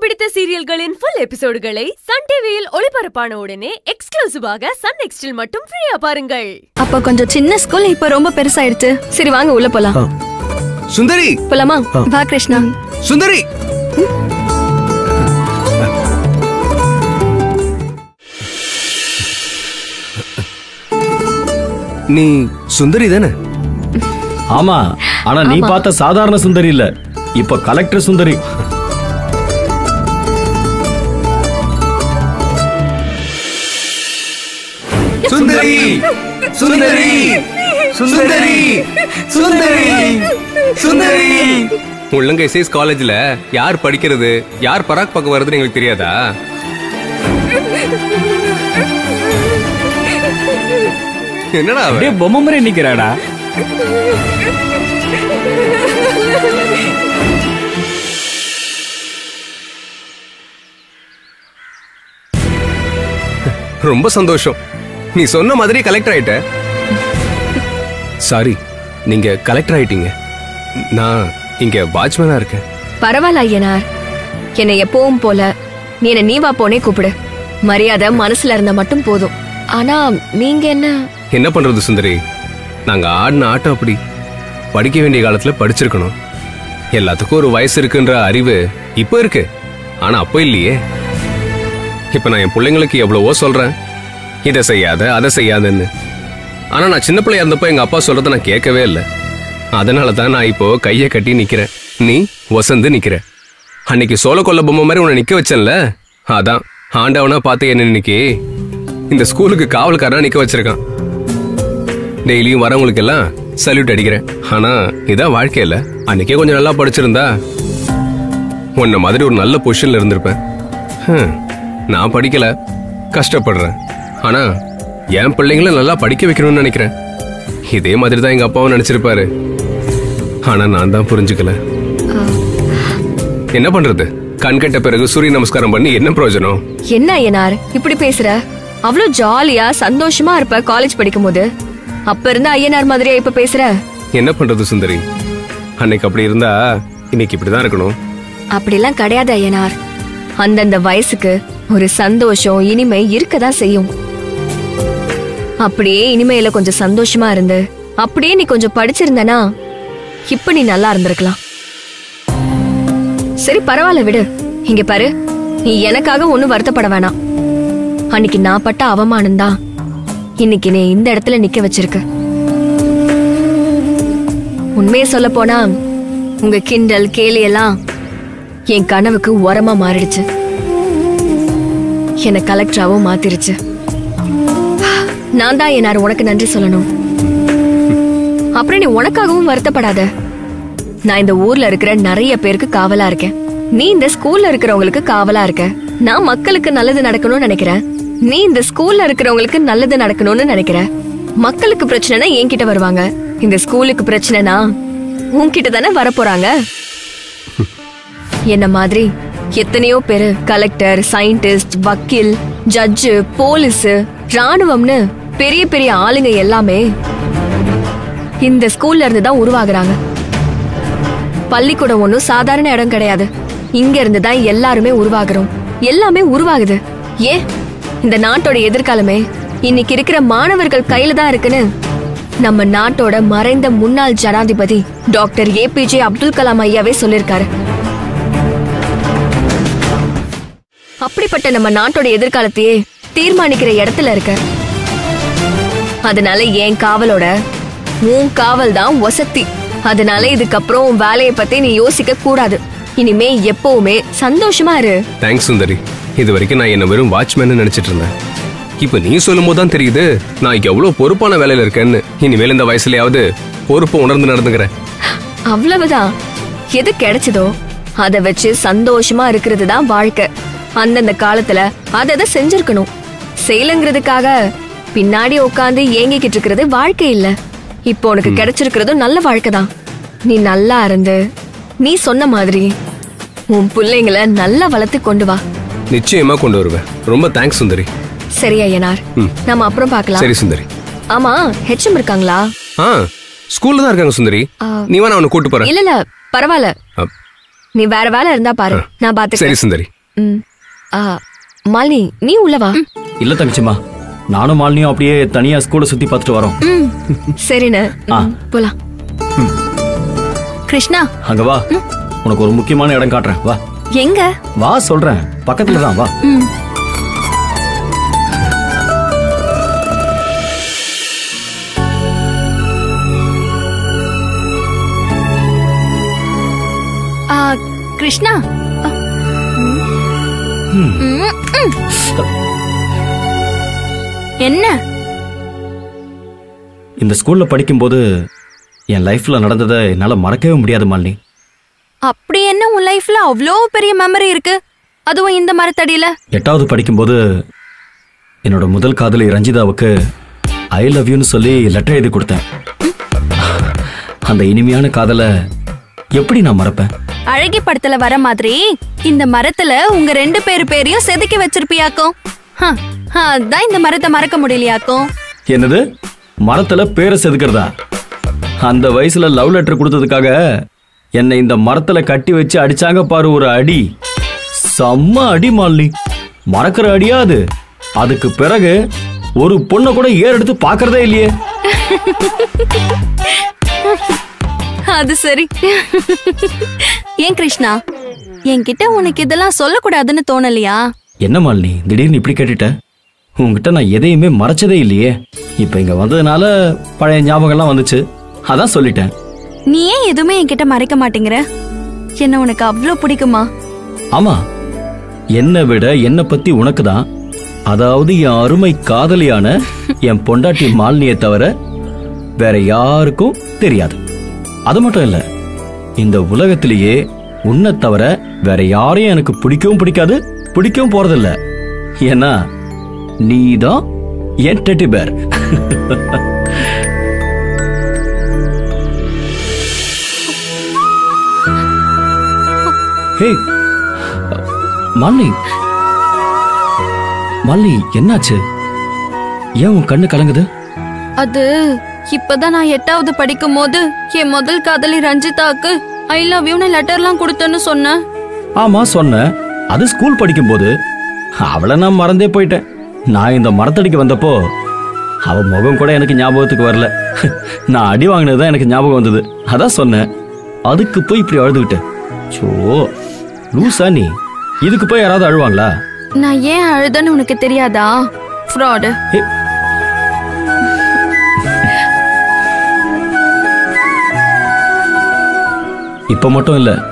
பிடித்த சீரியல்களின் full எபிசோடுகளை Sun டிவியில் ஒளிபரப்பான உடனே எக்ஸ்க்ளூசிவாக சன் நெக்ஸ்டில் மட்டும் ஃப்ரீயா பாருங்கள் அப்ப கொஞ்சம் சின்ன ஸ்கூல் இப்ப ரொம்ப பெருசாயிடுச்சு சரி வாங்க உள்ள போலாம் சுந்தரி போலாமா வா கிருஷ்ணா சுந்தரி நீ சுந்தரி தானே ஆமா ஆனா நீ பார்த்த சாதாரண சுந்தரி இல்ல இப்ப கலெக்டர் சுந்தரி சுந்தரி சுந்தரி சுந்தரி சுந்தரி சுந்தரி உள்ளங்க எஸ்எஸ் காலேஜ்ல யார் படிக்கிறது யார் பராக் பக்கம் வருதுன்னு எங்களுக்கு தெரியாதா என்னடா அவ? அப்படியே பொம்மை மாதிரி நிக்கிறாடா ரொம்ப சந்தோஷம் நீ சொன்ன மாதிரி கலெக்டர் ஆயிட்ட சாரி நீங்க கலெக்டர் ஆயிட்டீங்க நான் இங்க வாட்ச்மேனா இருக்கேன் பரவாயில்ல ஐயனார் என்னை எப்பவும் போல நீ என்ன நீ வா போனே கூப்பிடு மரியாதை மனசுல இருந்தா மட்டும் போதும் ஆனா நீங்க என்ன என்ன பண்றது சுந்தரி நாங்க ஆடின ஆட்டம் அப்படி படிக்க வேண்டிய காலத்துல படிச்சிருக்கணும் எல்லாத்துக்கும் ஒரு வயசு இருக்குன்ற அறிவு இப்ப இருக்கு ஆனா அப்ப இல்லையே இப்ப நான் என் பிள்ளைங்களுக்கு எவ்வளவோ சொல்றேன் இதை செய்யாத அதை செய்யாதன்னு ஆனா நான் சின்ன பிள்ளையா இருந்தப்போ எங்க அப்பா சொல்றத நான் கேட்கவே இல்லை அதனால தான் நான் இப்போ கையை கட்டி நிக்கிறேன் நீ வசந்து நிக்கிற அன்னைக்கு சோள கொல்ல பொம்மை மாதிரி உன்னை நிக்க வச்சேன்ல அதான் ஆண்டவனா பார்த்து என்ன இன்னைக்கு இந்த ஸ்கூலுக்கு காவல்காரனா நிக்க வச்சிருக்கான் டெய்லியும் வரவங்களுக்கு எல்லாம் சல்யூட் அடிக்கிறேன் ஆனா இதான் வாழ்க்கையில அன்னைக்கே கொஞ்சம் நல்லா படிச்சிருந்தா உன்ன மாதிரி ஒரு நல்ல பொசிஷன்ல இருந்திருப்பேன் ஹம், நான் படிக்கல கஷ்டப்படுறேன் ஆனா என் பிள்ளைங்கள நல்லா படிக்க வைக்கணும்னு நினைக்கிறேன் இதே மாதிரி தான் எங்க அப்பாவும் நினைச்சிருப்பாரு ஆனா நான் தான் புரிஞ்சுக்கல என்ன பண்றது கண் கட்ட பிறகு சூரிய நமஸ்காரம் பண்ணி என்ன பிரயோஜனம் என்ன ஐயனார் இப்படி பேசுற அவ்வளவு ஜாலியா சந்தோஷமா இருப்ப காலேஜ் படிக்கும் போது அப்ப இருந்த ஐயனார் மாதிரியா இப்ப பேசுற என்ன பண்றது சுந்தரி அன்னைக்கு அப்படி இருந்தா இன்னைக்கு இப்படிதான் இருக்கணும் அப்படிலாம் கிடையாது ஐயனார் அந்தந்த வயசுக்கு ஒரு சந்தோஷம் இனிமை இருக்கதான் செய்யும் அப்படியே இனிமையில கொஞ்சம் சந்தோஷமா இருந்து அப்படியே நீ கொஞ்சம் படிச்சிருந்தனா இப்ப நீ நல்லா இருந்திருக்கலாம் சரி பரவாயில்ல விடு இங்க பாரு நீ எனக்காக ஒண்ணும் வருத்தப்பட வேணாம் அன்னைக்கு நான் பட்ட அவமானம் தான் இன்னைக்கு நீ இந்த இடத்துல நிக்க வச்சிருக்கு உண்மையை சொல்ல போனா உங்க கிண்டல் கேலி எல்லாம் என் கனவுக்கு உரமா மாறிடுச்சு என்ன கலெக்டராவும் மாத்திருச்சு நான் தான் என்னார் உனக்கு நன்றி சொல்லணும் அப்புறம் நீ உனக்காகவும் வருத்தப்படாத நான் இந்த ஊர்ல இருக்கிற நிறைய பேருக்கு காவலா இருக்கேன் நீ இந்த ஸ்கூல்ல இருக்கிறவங்களுக்கு காவலா இருக்க நான் மக்களுக்கு நல்லது நடக்கணும்னு நினைக்கிறேன் நீ இந்த ஸ்கூல்ல இருக்கிறவங்களுக்கு நல்லது நடக்கணும்னு நினைக்கிற மக்களுக்கு பிரச்சனைனா என்கிட்ட வருவாங்க இந்த ஸ்கூலுக்கு பிரச்சனைனா உன்கிட்ட தானே வரப்போறாங்க என்ன மாதிரி எத்தனையோ பேரு கலெக்டர் சயின்டிஸ்ட் வக்கீல் ஜட்ஜு போலீஸ் ராணுவம்னு பெரிய பெரிய ஆளுங்க எல்லாமே இந்த ஸ்கூல்ல இருந்து தான் உருவாகுறாங்க பள்ளிக்கூடம் ஒன்றும் சாதாரண இடம் கிடையாது இங்க இருந்து தான் எல்லாருமே உருவாகுறோம் எல்லாமே உருவாகுது ஏன் இந்த நாட்டோட எதிர்காலமே இன்னைக்கு இருக்கிற மாணவர்கள் கையில தான் இருக்குன்னு நம்ம நாட்டோட மறைந்த முன்னாள் ஜனாதிபதி டாக்டர் ஏபிஜே அப்துல் கலாம் ஐயாவே சொல்லிருக்காரு அப்படிப்பட்ட நம்ம நாட்டோட எதிர்காலத்தையே தீர்மானிக்கிற இடத்துல இருக்க அதனால என் காவலோட உன் காவல் தான் வசத்தி அதனால இதுக்கப்புறம் உன் வேலையை பத்தி நீ யோசிக்க கூடாது இனிமே எப்பவுமே சந்தோஷமா இரு தேங்க்ஸ் சுந்தரி இது வரைக்கும் நான் என்ன வெறும் வாட்ச்மேன் நினைச்சிட்டு இருந்தேன் இப்ப நீ சொல்லும் போது தான் தெரியுது நான் எவ்வளவு பொறுப்பான வேலையில இருக்கேன்னு இனிமேல் இந்த வயசுலயாவது பொறுப்பு உணர்ந்து நடந்துக்கிறேன் அவ்வளவுதான் எது கிடைச்சதோ அத வச்சு சந்தோஷமா இருக்கிறது தான் வாழ்க்கை அந்தந்த காலத்துல அதை அதை செஞ்சிருக்கணும் செய்யலங்கிறதுக்காக பின்னாடி உட்காந்து ஏங்கிக்கிட்டு இருக்கிறது வாழ்க்கை இல்ல இப்போ உனக்கு கிடைச்சிருக்கிறதும் நல்ல வாழ்க்கை தான் நீ நல்லா இருந்து நீ சொன்ன மாதிரி உன் பிள்ளைங்களை நல்லா வளர்த்து கொண்டு வா நிச்சயமா கொண்டு வருவேன் ரொம்ப தேங்க்ஸ் சுந்தரி சரி ஐயனார் ம். நாம அப்புறம் பார்க்கலாம் சரி சுந்தரி ஆமா ஹெச்எம் இருக்காங்களா ஆ ஸ்கூல்ல தான் இருக்காங்க சுந்தரி ஆ. நீ வேணா அவனை கூட்டு போறேன் இல்ல இல்ல பரவாயில்ல அப்- நீ வேற வேலை இருந்தா பாரு நான் பாத்துக்கிறேன் சரி சுந்தரி ம் ஆ மாலினி நீ உள்ள வா இல்ல தங்கச்சிம்மா நானும் மாலினியும் அப்படியே தனியா ஸ்கூலை சுத்தி பார்த்துட்டு வரோம் ம் சரிண்ணே ஆ. ம், போலாம் கிருஷ்ணா அங்க வா உனக்கு ஒரு முக்கியமான இடம் காட்டுறேன் வா எங்க வா சொல்றேன் பக்கத்துல தான் வா ம் ஆ, கிருஷ்ணா ஆ. ம். ம், ம். என்ன இந்த ஸ்கூல்ல படிக்கும்போது என் லைஃப்ல நடந்ததை என்னால மறக்கவே முடியாது மாலினி அப்படி என்ன உன் லைஃப்ல அவ்வளோ பெரிய மெமரி இருக்கு அதுவும் இந்த மரத்தடியில எட்டாவது படிக்கும்போது என்னோட முதல் காதலி ரஞ்சிதாவுக்கு ஐ லவ் யூன்னு சொல்லி லெட்டர் எழுதி கொடுத்தேன் அந்த இனிமையான காதலை எப்படி நான் மறப்பேன் அழகி படத்துல வர மாதிரி இந்த மரத்துல உங்க ரெண்டு பேரு பேரையும் செதுக்கி வச்சிருப்பியாக்கும் ஹ, ஹ, அதான் இந்த மரத்தை மறக்க முடியலையாக்கும் என்னது மரத்துல பேரை செதுக்கிறதா அந்த வயசுல லவ் லெட்டர் கொடுத்ததுக்காக என்னை இந்த மரத்துல கட்டி வச்சு அடிச்சாங்க பாரு ஒரு அடி செம்ம அடி மாலினி மறக்கிற அடியா அது அதுக்கு பிறகு ஒரு பொண்ணை கூட ஏர் எடுத்து பாக்குறதே இல்லையே அது சரி ஏன் கிருஷ்ணா என்கிட்ட உனக்கு இதெல்லாம் சொல்லக்கூடாதுன்னு தோணலையா என்ன மாலினி திடீர்னு இப்படி கேட்டுட்ட உன்கிட்ட நான் எதையுமே மறைச்சதே இல்லையே இப்ப இங்க வந்ததுனால பழைய ஞாபகம்லாம் வந்துச்சு அதான் சொல்லிட்டேன் நீ ஏன் எதுவுமே என்கிட்ட மறைக்க மாட்டேங்கிற என்ன உனக்கு அவ்வளோ பிடிக்குமா ஆமா என்னை விட என்னை பத்தி உனக்கு தான் அதாவது என் அருமை காதலியான என் பொண்டாட்டி மாலினியை தவிர வேற யாருக்கும் தெரியாது அது மட்டும் இல்ல இந்த உலகத்திலேயே உன்னை தவிர வேற யாரையும் எனக்கு பிடிக்கவும் பிடிக்காது பிடிக்கவும் போறதில்ல ஏன்னா நீதான் என் டெட்டி பேர் ஹே மாலினி மாலினி என்னாச்சு ஏன் உன் கண்ணு கலங்குது அது இப்பதான் நான் எட்டாவது படிக்கும் போது என் முதல் காதலி ரஞ்சிதாக்கு ஐ லவ் யூன்னு லெட்டர்லாம் கொடுத்தேன்னு சொன்னேன் ஆமா சொன்னேன் அது ஸ்கூல் படிக்கும்போது அவளை நான் மறந்தே போயிட்டேன் நான் இந்த மரத்தடிக்கு வந்தப்போ அவ முகம் கூட எனக்கு ஞாபகத்துக்கு வரல நான் அடி வாங்கினது தான் எனக்கு ஞாபகம் வந்தது அதான் சொன்னேன் அதுக்கு போய் இப்படி அழுதுகிட்டேன் சோ லூசா நீ இதுக்கு போய் யாராவது அழுவாங்களா நான் ஏன் அழுதன்னு உனக்கு தெரியாதா ஃப்ராடு ஏ, இப்ப மட்டும் இல்ல